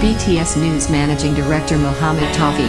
BTS News Managing Director Mohammed Tafi.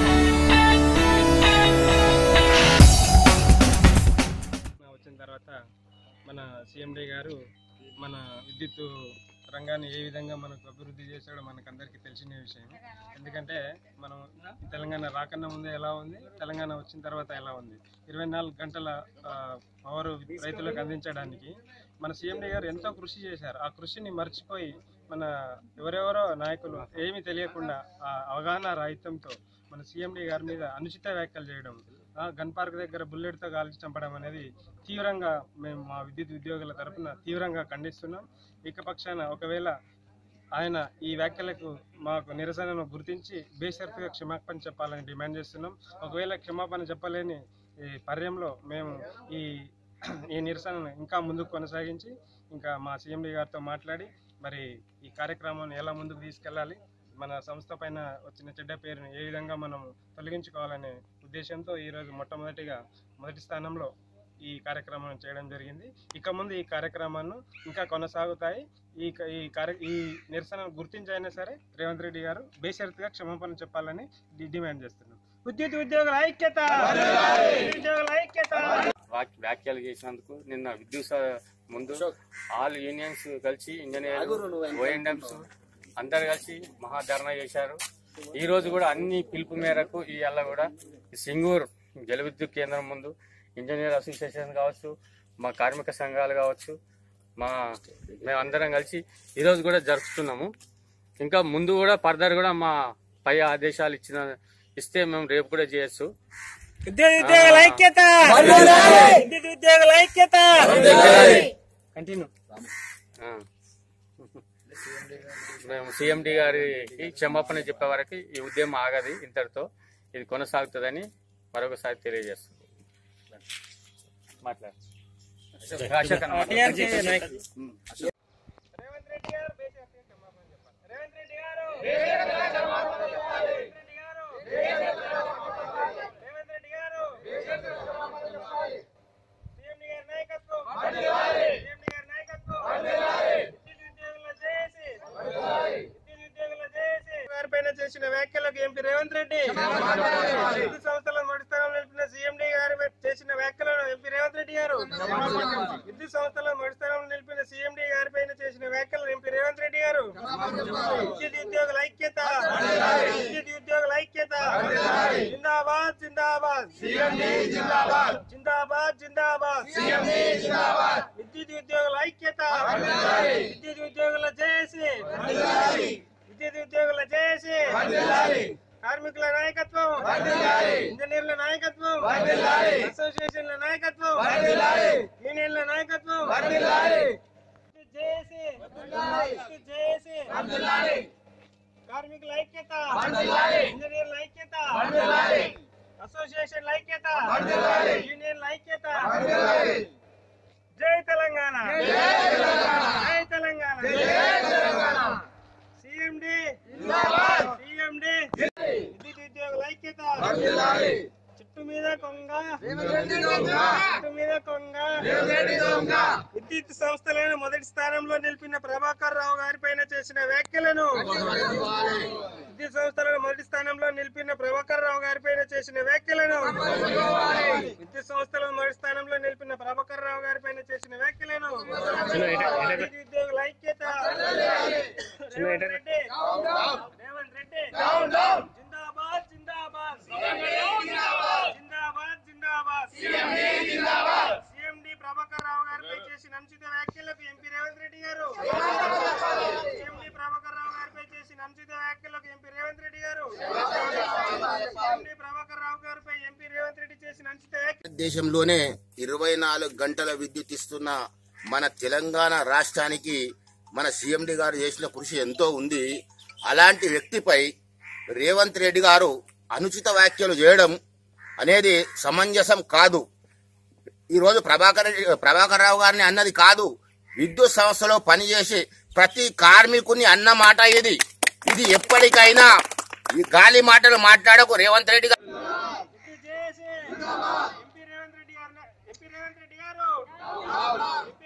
వచ్చిన తర్వాత మన సిఎండి గారు మన విద్యుత్ రంగాన్ని ఏ విధంగా మనకు అభివృద్ధి చేశాడో మనకందరికీ తెలిసిన విషయం ఎందుకంటే మనం ఈ తెలంగాణ రాకన్నా ముందే ఎలా ఉంది తెలంగాణ వచ్చిన తర్వాత ఎలా ఉంది ఇరవై నాలుగు గంటల పవర్ రైతులకు అందించడానికి మన సీఎండి గారు ఎంతో కృషి చేశారు ఆ కృషిని మర్చిపోయి మన ఎవరెవరో నాయకులు ఏమీ తెలియకుండా ఆ అవగాహన రాహిత్యంతో మన సీఎండి గారి మీద అనుచిత వ్యాఖ్యలు చేయడం ఆ గన్ పార్క్ దగ్గర బుల్లెట్తో కాల్చి చంపడం అనేది తీవ్రంగా మేము మా విద్యుత్ ఉద్యోగుల తరపున తీవ్రంగా ఖండిస్తున్నాం ఇక పక్షాన ఒకవేళ ఆయన ఈ వ్యాఖ్యలకు మాకు నిరసనను గుర్తించి బేషరతుగా క్షమాపణ చెప్పాలని డిమాండ్ చేస్తున్నాం ఒకవేళ క్షమాపణ చెప్పలేని ఈ పర్యంలో మేము ఈ ఈ నిరసనను ఇంకా ముందుకు కొనసాగించి ఇంకా మా సీఎండి గారితో మాట్లాడి మరి ఈ కార్యక్రమాన్ని ఎలా ముందుకు తీసుకెళ్ళాలి మన సంస్థ పైన వచ్చిన చెడ్డ పేరుని ఏ విధంగా మనం తొలగించుకోవాలనే ఉద్దేశంతో ఈరోజు మొట్టమొదటిగా మొదటి స్థానంలో ఈ కార్యక్రమం చేయడం జరిగింది ఇక ముందు ఈ కార్యక్రమాన్ని ఇంకా కొనసాగుతాయి ఈ క- ఈ కార్య ఈ నిరసన గుర్తించైనా సరే రేవంత్ రెడ్డి గారు బేషరతుగా క్షమాపణ చెప్పాలని డి- డిమాండ్ చేస్తున్నాం విద్యుత్ ఉద్యోగుల ఐక్యత విద్యుత్ ఉద్యోగుల ఐక్యత వాక్- వ్యాఖ్యలు చేసినందుకు నిన్న విద్యుత్ స- ముందు ఆల్ యూనియన్స్ కలిసి ఇంజనీర్ ఓఎండమ్స్ అందరు కలిసి మహాధరణ చేశారు ఈ రోజు కూడా అన్ని పిలుపు మేరకు ఇవాళ కూడా ఈ సింగూర్ జల విద్యుత్ కేంద్రం ముందు ఇంజనీర్ అసోసియేషన్ కావచ్చు మా కార్మిక సంఘాలు కావచ్చు మా మేమందరం కలిసి ఈ రోజు కూడా జరుపుతున్నాము ఇంకా ముందు కూడా ఫర్దర్ కూడా మా పై ఆదేశాలు ఇచ్చిన ఇస్తే మేము రేపు కూడా చేయొచ్చు విద్యుత్ ఉద్యోగుల ఐక్యత విద్యుత్ ఉద్యోగుల ఐక్యత కంటిన్యూ ఆ. మేము సిఎండి గారికి క్షమాపణ చెప్పే వరకు ఈ ఉద్యమం ఆగది ఇంతటితో ఇది కొనసాగుతుందని మరొకసారి తెలియజేస్తుంది మాట్లాడు అశోక్ అన్న మాట్లాడు. రేవంత్ రెడ్డి గారు బేషరతుగా క్షమాపణ చెప్పాలి రేవంత్ రెడ్డి గారు రేవంత్ రెడ్డి గారు రేవంత్ రెడ్డి గారు సీఎండి గారి నాయకత్వం సీఎండి గారి నాయకత్వం విద్యుత్ ఉద్యోగుల చేసి విద్యుత్ ఉద్యోగుల చేసి గారిపైన చేసిన వ్యాఖ్యలకు ఎంపీ రేవంత్ రెడ్డి విద్యుత్ సంస్థల మొదటి స్థానం నిలిపిన సీఎండి గారి మీద చేసిన వ్యాఖ్యలను ఎంపీ రేవంత్ రెడ్డి గారు విద్యుత్ సంస్థల మొదటి స్థానంలో నిలిపిన సీఎండీ గారి పైన చేసిన వ్యాఖ్యలు ఎంపీ రేవంత్ రెడ్డి గారు విద్యుత్ ఉద్యోగుల ఐక్యత విద్యుత్ ఉద్యోగుల ఐక్యత జిందాబాద్ జిందాబాద్ జిందాబాద్ జిందాబాద్ జిందాబాద్ విద్యుత్ ఉద్యోగుల ఐక్యత విద్యుత్ ఉద్యోగుల చేసి విద్యుత్ ఉద్యోగుల చేసి కార్మికుల నాయకత్వం ఇంజనీర్ల నాయకత్వం అసోసియేషన్ల నాయకత్వం యూనియన్ల నాయకత్వం విద్యుత్ చేసి విద్యుత్ చేసి కార్మికుల ఐక్యత ఇంజనీర్ల ఐక్యత అసోసియేషన్ల ఐక్యత యూనియన్ల ఐక్యత జై తెలంగాణ జై తెలంగాణ సిఎండి సిఎండి విద్యుత్ ఉద్యోగుల ఐక్యత చుట్టు మీద కొంగ చుట్టు మీద కొంగ విద్యుత్ సంస్థలను మొదటి స్థానంలో నిలిపిన ప్రభాకర్ రావు గారి పైన చేసిన వ్యాఖ్యలను విద్యుత్ సంస్థలను మొదటి స్థానంలో నిలిపిన ప్రభాకర్ రావు గారి పైన చేసిన వ్యాఖ్యలను విద్యుత్ సంస్థలను మొదటి స్థానంలో నిలిపిన ప్రభాకర్ రావు గారి పైన చేసిన వ్యాఖ్యలను విద్యుత్ ఉద్యోగుల ఐక్యత రేవంత్ రెడ్డి రేవంత్ రెడ్డి జిందాబాద్ జిందాబాద్ జిందాబాద్ జిందాబాద్ సిఎండి ప్రభాకర్ రావు గారిపై చేసిన అనుచిత వ్యాఖ్యలకు ఎంపీ రేవంత్ రెడ్డి గారు సిఎండి ప్రభాకర్ రావు గారిపై చేసిన అనుచిత వ్యాఖ్యలకు ఎంపీ రేవంత్ రెడ్డి గారు సిఎండి ప్రభాకర్ రావు గారిపై ఎంపీ రేవంత్ రెడ్డి చేసిన అనుచిత వ్యాఖ్యలు దేశంలోనే ఇరవై నాలుగు గంటల విద్యుత్ ఇస్తున్న మన తెలంగాణ రాష్ట్రానికి మన సీఎండి గారు చేసిన కృషి ఎంతో ఉంది అలాంటి వ్యక్తిపై రేవంత్ రెడ్డి గారు అనుచిత వ్యాఖ్యలు చేయడం అనేది సమంజసం కాదు ఈరోజు ప్రభాకర్ రెడ్డి- ప్రభాకర్ రావు గారిని అన్నది కాదు విద్యుత్ సంస్థలో పనిచేసి ప్రతి కార్మికుని అన్న మాట ఇది ఇది ఎప్పటికైనా ఈ గాలి మాటలు మాట్లాడకు రేవంత్ రెడ్డి గారు విద్యుత్ చేసి ఎంపీ రేవంత్ రెడ్డి గారు ఎంపీ రేవంత్ రెడ్డి గారు